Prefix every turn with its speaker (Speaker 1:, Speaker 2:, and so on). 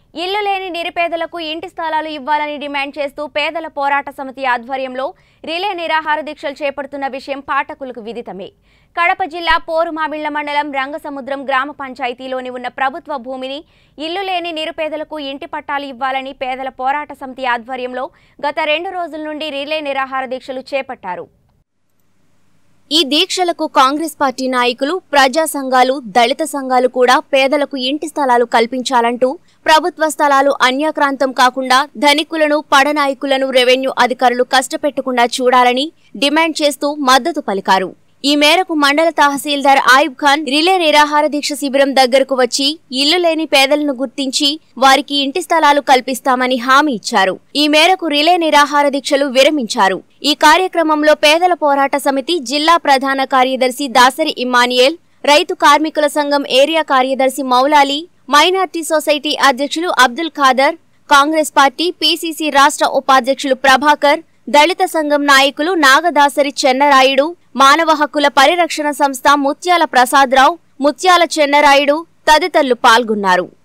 Speaker 1: ఇల్లు లేని నిరుపేదలకు ఇంటి స్థలాలు ఇవ్వాలని డిమాండ్ చేస్తూ పేదల పోరాట సమితి ఆధ్వర్యంలో రిలే నిరాహార దీక్షలు చేపడుతున్న విషయం పాఠకులకు విదితమే కడప జిల్లా పోరుమామిళ్ల మండలం రంగసముద్రం గ్రామ పంచాయతీలోని ఉన్న ప్రభుత్వ భూమిని ఇల్లు లేని నిరుపేదలకు ఇంటి పట్టాలు ఇవ్వాలని పేదల పోరాట సమితి ఆధ్వర్యంలో గత రెండు రోజుల నుండి రిలే నిరాహార దీక్షలు చేపట్టారు ఈ దీక్షలకు కాంగ్రెస్ పార్టీ నాయకులు ప్రజా సంఘాలు దళిత సంఘాలు కూడా పేదలకు ఇంటి స్థలాలు కల్పించాలంటూ ప్రభుత్వ స్థలాలు అన్యాక్రాంతం కాకుండా ధనికులను పడనాయకులను రెవెన్యూ అధికారులు కష్టపెట్టకుండా చూడాలని డిమాండ్ చేస్తూ మద్దతు పలికారు ఈ మేరకు మండల తహసీల్దార్ ఆయుబ్ ఖాన్ రిలే నిరాహార దీక్ష శిబిరం దగ్గరకు వచ్చి ఇల్లు లేని పేదలను గుర్తించి వారికి ఇంటి స్థలాలు కల్పిస్తామని హామీ ఇచ్చారు ఈ మేరకు రిలే నిరాహార దీక్షలు విరమించారు ఈ కార్యక్రమంలో పేదల పోరాట సమితి జిల్లా ప్రధాన కార్యదర్శి దాసరి ఇమానియేల్ రైతు కార్మికుల సంఘం ఏరియా కార్యదర్శి మౌలాలి మైనార్టీ సొసైటీ అధ్యక్షులు అబ్దుల్ ఖాదర్ కాంగ్రెస్ పార్టీ పీసీసీ రాష్ట్ర ఉపాధ్యక్షులు ప్రభాకర్ దళిత సంఘం నాయకులు నాగదాసరి చెన్నరాయుడు మానవ హక్కుల పరిరక్షణ సంస్థ ముత్యాల ప్రసాదరావు ముత్యాల చెన్నరాయుడు తదితరులు పాల్గొన్నారు